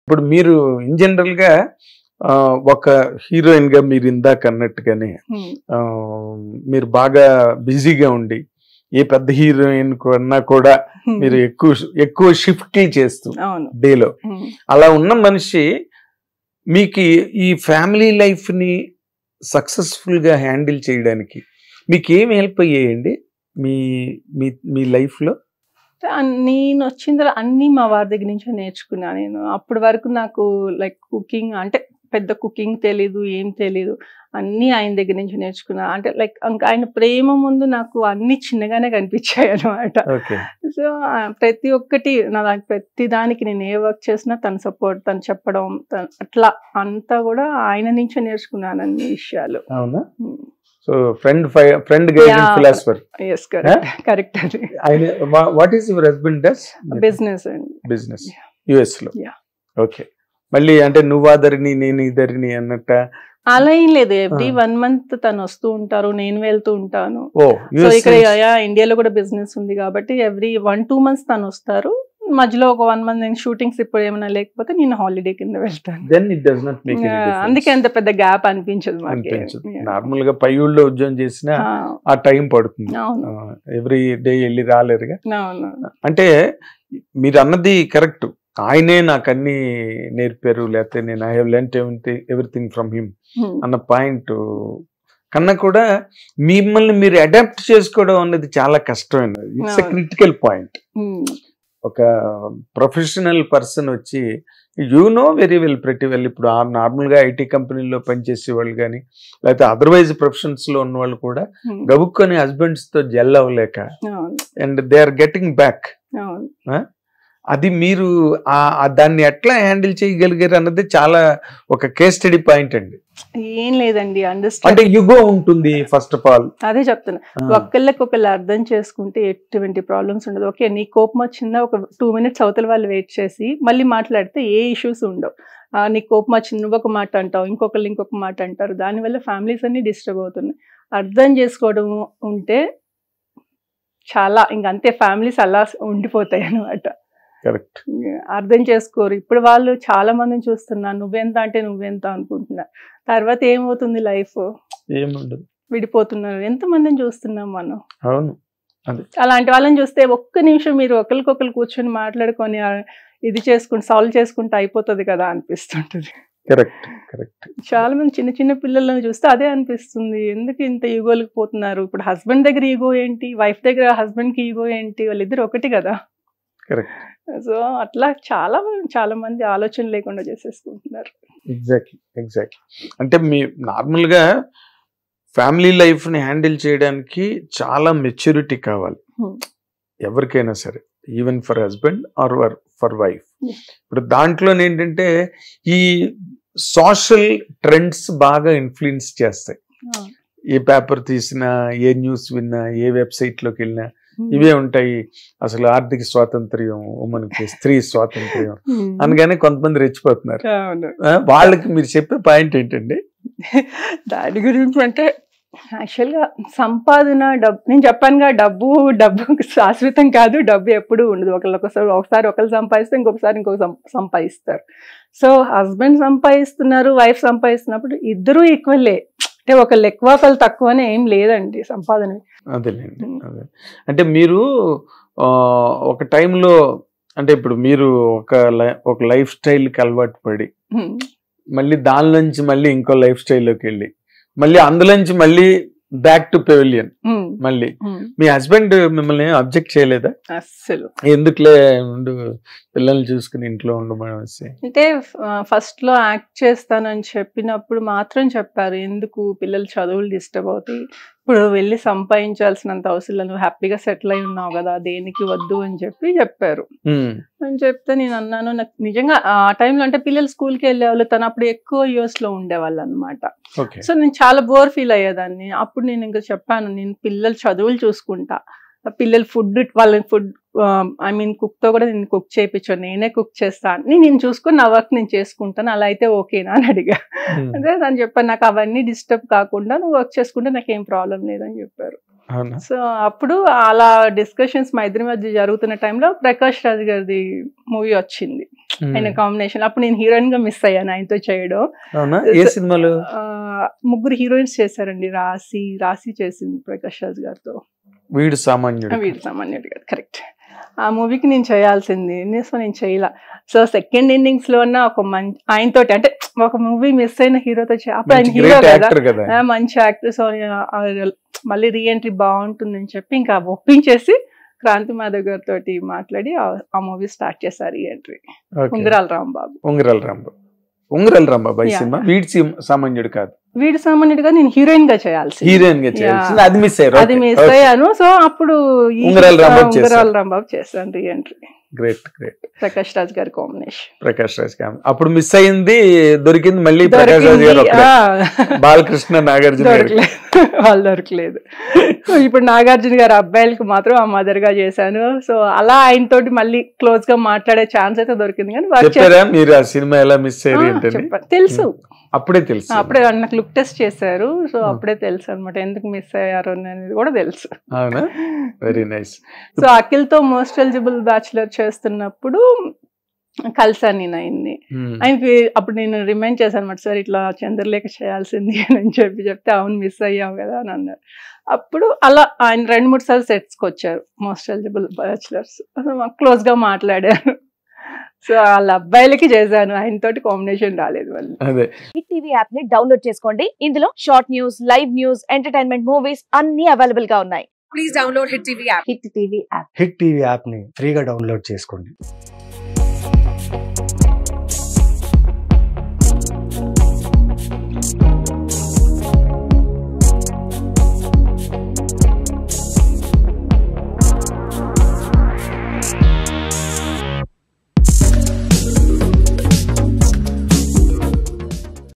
ఇప్పుడు మీరు in general గా ఆ, ఒక హీరోయిన్ గా మీరు ఇందాక అన్నట్టుగానే ఉమ్, ఆ, మీరు బాగా బిజీగా ఉండి ఏ పెద్ద హీరోయిన్ కన్నా కూడా ఉమ్, మీరు ఎక్కువ ఎక్కువ షిఫ్ట్లు చేస్తూ అవును డేలో ఉమ్, అలా ఉన్న మనిషి మీకు ఈ- ఈ ఫ్యామిలీ లైఫ్ ని సక్సెస్ఫుల్ గా హ్యాండిల్ చేయడానికి మీకు ఏం హెల్ప్ అయ్యాయండి మీ మీ మీ లైఫ్ లో ఆ, నేను వచ్చిన తర్వాత అన్ని మా వారి దగ్గర నుంచి నేర్చుకున్నా నేను అప్పటి వరకు నాకు లైక్ కుకింగ్ అంటే పెద్ద కుకింగ్ తెలీదు ఏం తెలీదు అన్ని ఆయన దగ్గర నుంచి నేర్చుకున్నా అంటే లైక్ ఇంకా ఆయన ప్రేమ ముందు నాకు అన్ని చిన్నగానే కనిపించాయి అనమాట ఓకే సో ఆ, ప్రతి ఒక్కటి నా దానికి ప్రతి దానికి నేను ఏ వర్క్ చేసినా తన సపోర్ట్ తను చెప్పడం తను అట్లా అంతా కూడా ఆయన నుంచే నేర్చుకున్నాను అన్ని విషయాలు అవునా so friend friend guided Yeah. Philosopher yes correct correct అది ఆయన what is your husband does business అండి బిజినెస్ యుఎస్ లో Yeah. ఓకే మళ్ళీ అంటే నువ్వు ఆదరిని నేను ఇద్దరిని అన్నట్ట అలా ఏం లేదు ఎవ్రీ Ah. వన్ మంత్ తను వస్తూ ఉంటారు నేను వెళ్తూ ఉంటాను ఓ సో ఇక్కడ యా, ఇండియాలో కూడా బిజినెస్ ఉంది కాబట్టి ఎవ్రీ వన్ టూ మంత్స్ తను వస్తారు మధ్యలో ఒక వన్ మంత్ నేను షూటింగ్స్ ఇప్పుడు ఏమైనా లేకపోతే నేను హాలిడే కింద వెళ్తాను then it does not make Yeah, అందుకే అంత పెద్ద గ్యాప్ అనిపించదు మాకు అనిపించదు నార్మల్ గా పై ఊళ్ళో ఉద్యోగం చేసినా ఆ టైం పడుతుంది అవును ఎవ్రీ డే వెళ్ళి రాలేరుగా అవును అంటే మీరు అన్నది కరెక్ట్ ఆయనే నాకు అన్ని నేర్పారు లేకపోతే నేను I have learn everything from him Hmm. అన్న పాయింట్ కన్నా కూడా మిమ్మల్ని మీరు అడాప్ట్ చేసుకోవడం అన్నది చాలా కష్టమైనది ఇట్స్ ఎ అవును. Critical point Hmm. ఒక ప్రొఫెషనల్ పర్సన్ వచ్చి యూ నో వెరీ వెల్ ప్రతి వెల్ ఇప్పుడు నార్మల్గా ఐటీ కంపెనీలో పనిచేసే వాళ్ళు కానీ లేకపోతే అదర్వైజ్ ప్రొఫెషన్స్ లో ఉన్న వాళ్ళు కూడా Hmm. గబుక్కొని హస్బెండ్స్ తో జెల్ అవ్వలేక అవును and they are getting back అవును అది మీరు ఆ- ఆ దాన్ని ఎట్లా హ్యాండిల్ చేయగలిగారు అన్నది చాలా ఒక కేస్ స్టడీ పాయింట్ అండి ఏం లేదండి అంటే అండర్స్టాండ్ యుగో ఉంటుంది ఫస్ట్ ఆఫ్ ఆల్ అదే చెప్తున్నా ఒకళ్ళకి ఒకళ్ళు అర్థం చేసుకుంటే ఎటువంటి ప్రాబ్లమ్స్ ఉండదు ఓకే నీ కోపం వచ్చిందా ఒక టూ మినిట్స్ అవతల వాళ్ళు వెయిట్ చేసి మళ్ళీ మాట్లాడితే ఏ ఇష్యూస్ ఉండవు ఆ, నీ కోపం వచ్చింది నువ్వు ఒక మాట అంటావు ఇంకొకళ్ళు ఇంకొక మాట అంటారు దానివల్ల ఫ్యామిలీస్ అన్ని డిస్టర్బ్ అవుతున్నాయి అర్థం చేసుకోవడం ఉంటే చాలా ఇంకంతే ఫ్యామిలీస్ అలా ఉండిపోతాయి అనమాట కరెక్ట్ అర్థం చేసుకోరు ఇప్పుడు వాళ్ళు చాలా మందిని చూస్తున్నారు నువ్వెంత అంటే నువ్వెంత అనుకుంటున్నా తర్వాత ఏమవుతుంది లైఫ్ ఏముండదు విడిపోతున్నారు ఎంతమందిని చూస్తున్నాం మనం అవును అలాంటి వాళ్ళని చూస్తే ఒక్క నిమిషం మీరు ఒకరికొకరు కూర్చొని మాట్లాడుకొని ఆ, ఇది చేసుకుంటే సాల్వ్ చేసుకుంటే అయిపోతుంది కదా అనిపిస్తుంటుంది కరెక్ట్ కరెక్ట్ చాలా మంది చిన్న చిన్న పిల్లలను చూస్తే అదే అనిపిస్తుంది ఎందుకు ఇంత ఈగోలకు పోతున్నారు ఇప్పుడు హస్బెండ్ దగ్గర ఈగో ఏంటి వైఫ్ దగ్గర హస్బెండ్ కి ఈగో ఏంటి వాళ్ళిద్దరు ఒకటి కదా కరెక్ట్ సో అట్లా చాలా మంది- చాలా మంది ఆలోచన లేకుండా చేసేసుకుంటున్నారు ఎగ్జాక్ట్లీ ఎగ్జాక్ట్లీ అంటే మీ నార్మల్గా ఫ్యామిలీ లైఫ్ని హ్యాండిల్ చేయడానికి చాలా మెచ్యూరిటీ కావాలి Hmm. ఎవరికైనా సరే even for husband or for wife Yeah. ఇప్పుడు దాంట్లో ఏంటంటే ఈ సోషల్ ట్రెండ్స్ బాగా ఇన్ఫ్లుయెన్స్ చేస్తాయి ఏ పేపర్ తీసినా ఏ న్యూస్ విన్నా ఏ వెబ్సైట్ లోకి వెళ్ళినా ఇవే ఉంటాయి అసలు ఆర్థిక స్వాతంత్ర్యం మనకి స్త్రీ స్వాతంత్ర్యం Hmm. అనగానే కొంతమంది రెచ్చిపోతున్నారు అవును ఆ, వాళ్ళకి మీరు చెప్పే పాయింట్ ఏంటండి దాని గురించి అంటే యాక్చువల్గా సంపాదన డబ్బు నేను చెప్పానుగా డబ్బు డబ్బు శాశ్వతం కాదు డబ్బు ఎప్పుడూ ఉండదు ఒకళ్ళు ఒకసారి ఒకసారి ఒకళ్ళు సంపాదిస్తే ఇంకొకసారి ఇంకొక సం- సంపాదిస్తారు సో హస్బెండ్ సంపాదిస్తున్నారు వైఫ్ సంపాదిస్తున్నప్పుడు ఇద్దరూ ఈక్వల్లే అంటే ఒకళ్ళు ఎక్కువ ఒకళ్ళు తక్కువ అని ఏం లేదండి సంపాదన అదేలేండి Hmm. అదే అంటే మీరు ఆ, ఒక టైంలో అంటే ఇప్పుడు మీరు ఒక లై- ఒక లైఫ్ స్టైల్కి అలవాటు పడి Hmm. మళ్ళీ దాని నుంచి మళ్ళీ ఇంకో లైఫ్ స్టైల్లోకి వెళ్ళి మళ్ళీ అందులోంచి మళ్ళీ బ్యాక్ టు పెవిలియన్ Hmm. మళ్ళీ Hmm. మీ హస్బెండ్ మిమ్మల్ని అబ్జెక్ట్ చేయలేదా అస్సలు ఎందుకులే ఉండు పిల్లల్ని చూసుకుని ఇంట్లో ఉండమనేసి అంటే ఫస్ట్ లో యాక్ట్ చేస్తానని చెప్పినప్పుడు మాత్రం చెప్పారు ఎందుకు పిల్లలు చదువులు డిస్టర్బ్ అవుతాయి ఇప్పుడు వెళ్ళి సంపాదించాల్సినంత అవసరం లేదు నువ్వు హ్యాపీగా సెటిల్ అయి ఉన్నావు కదా దేనికి వద్దు అని చెప్పి చెప్పారు Hmm. అని చెప్తే నేను అన్నాను నాకు నిజంగా ఆ టైంలో అంటే పిల్లలు స్కూల్కి వెళ్ళేవాళ్ళు తను అప్పుడు ఎక్కువ యూఎస్ లో ఉండేవాళ్ళు అనమాట ఓకే సో నేను చాలా బోర్ ఫీల్ అయ్యేదాన్ని అప్పుడు నేను ఇంకా చెప్పాను నేను పిల్లల చదువులు చూసుకుంటా ఆ పిల్లలు ఫుడ్ వాళ్ళని ఫుడ్ ఐ మీన్ కుక్ తో కూడా నేను కుక్ చేయించాను నేనే కుక్ చేస్తా అని నేను చూసుకుని నా వర్క్ నేను చేసుకుంటాను అలా అయితే ఓకేనా అని అడిగా Hmm. అదే తను చెప్పాను నాకు అవన్నీ డిస్టర్బ్ కాకుండా నువ్వు వర్క్ చేసుకుంటే నాకు ఏం ప్రాబ్లం లేదని చెప్పారు అవునా సో అప్పుడు అలా డిస్కషన్స్ మా ఇద్దరి మధ్య జరుగుతున్న టైంలో ప్రకాష్ రాజ్ గారిది మూవీ వచ్చింది ఆయన కాంబినేషన్ అప్పుడు నేను హీరోయిన్ గా మిస్ అయ్యాను ఆయనతో చేయడం అవునా ఏ సినిమాలు ఆ, ముగ్గురు హీరోయిన్స్ చేశారండి రాసి రాసి చేసింది ప్రకాష్ రాజ్ గారితో వీడు సామాన్యుడు వీడు సామాన్యుడు గారు కరెక్ట్ ఆ మూవీకి నేను చేయాల్సింది సో నేను చేయలా సో సెకండ్ ఇన్నింగ్స్ లో ఉన్న ఒక మంచి ఆయనతోటి అంటే ఒక మూవీ మిస్ అయిన హీరోతో చే- అప్పుడు ఆయన హీరో గ్రేట్ కదా యాక్టర్ కదా ఆ, మంచి యాక్ట్రెస్ మళ్ళీ రీఎంట్రీ బాగుంటుందని చెప్పి ఇంకా ఒప్పించేసి క్రాంతి మాధవ్ గారితో మాట్లాడి ఆ- ఆ మూవీ స్టార్ట్ చేశారు రీఎంట్రీ Okay. ఉంగరాల రాంబాబు ఉంగరాల రాంబాబు ఉంగరాల రాంబాబు ఈ Yeah. సినిమా వీడి సినిమా సామాన్యుడు కాదు వీడు సామాన్యుడిగా నేను హీరోయిన్ గా చేయాల్సి హీరోయిన్ గా చేయాల్సింది అది మిస్ అయ్యారు అది మిస్ అయ్యాను సో అప్పుడు ఈ ఉంగరాల రాంబాబు ఉంగరాల చేశారు. రాంబాబు చేశాను reentry great great Prakash Raj గారి కాంబినేషన్ ప్రకాష్ రాజ్ గారు అప్పుడు మిస్ అయింది దొరికింది మళ్ళీ ప్రకాష్ రాజ్ గారు ఒక్కడే. బాలకృష్ణ నాగార్జున గారు దొరకలేదు వాళ్ళు దొరకలేదు సో ఇప్పుడు నాగార్జున గారి అబ్బాయిలకి మాత్రం ఆ మదర్ గా చేశాను సో అలా ఆయనతోటి మళ్ళీ క్లోజ్ గా మాట్లాడే ఛాన్స్ అయితే దొరికింది కానీ వర్క్ చెప్పారా మీరు ఆ సినిమా ఎలా మిస్ అయ్యారు ఏంటని చెప్పాను తెలుసు అప్పుడే తెలుసు అప్పుడే నాకు లుక్ టెస్ట్ చేశారు సో అప్పుడే తెలుసు అనమాట ఎందుకు మిస్ అయ్యారు అనేది కూడా తెలుసు అవునా వెరీ నైస్ సో అఖిల్ తో మోస్ట్ ఎలిజిబుల్ బ్యాచులర్ చేస్తున్నప్పుడు కలిసాను నేను ఆయన్ని ఆయనకి అప్పుడు నేను రిమైండ్ చేశాను అనమాట సార్ ఇట్లా చంద్రలేఖ చేయాల్సింది అని చెప్పి చెప్తే అవును మిస్ అయ్యావు కదా అని అన్నారు అప్పుడు అలా ఆయన రెండు మూడు సార్లు సెట్స్కి వచ్చారు మోస్ట్ ఎలిజిబుల్ బ్యాచులర్స్ క్లోజ్ గా మాట్లాడారు సో వాళ్ళ అబ్బాయిలకి చేశాను ఆయనతోటి కాంబినేషన్ రాలేదు వాళ్ళు అదే హిట్ టీవీ యాప్ ని డౌన్లోడ్ చేసుకోండి ఇందులో short news live news entertainment movies అన్ని అవైలబుల్ గా ఉన్నాయి please download Hit TV app. Hit TV app hit TV యాప్ని ఫ్రీగా డౌన్లోడ్ చేసుకోండి హిట్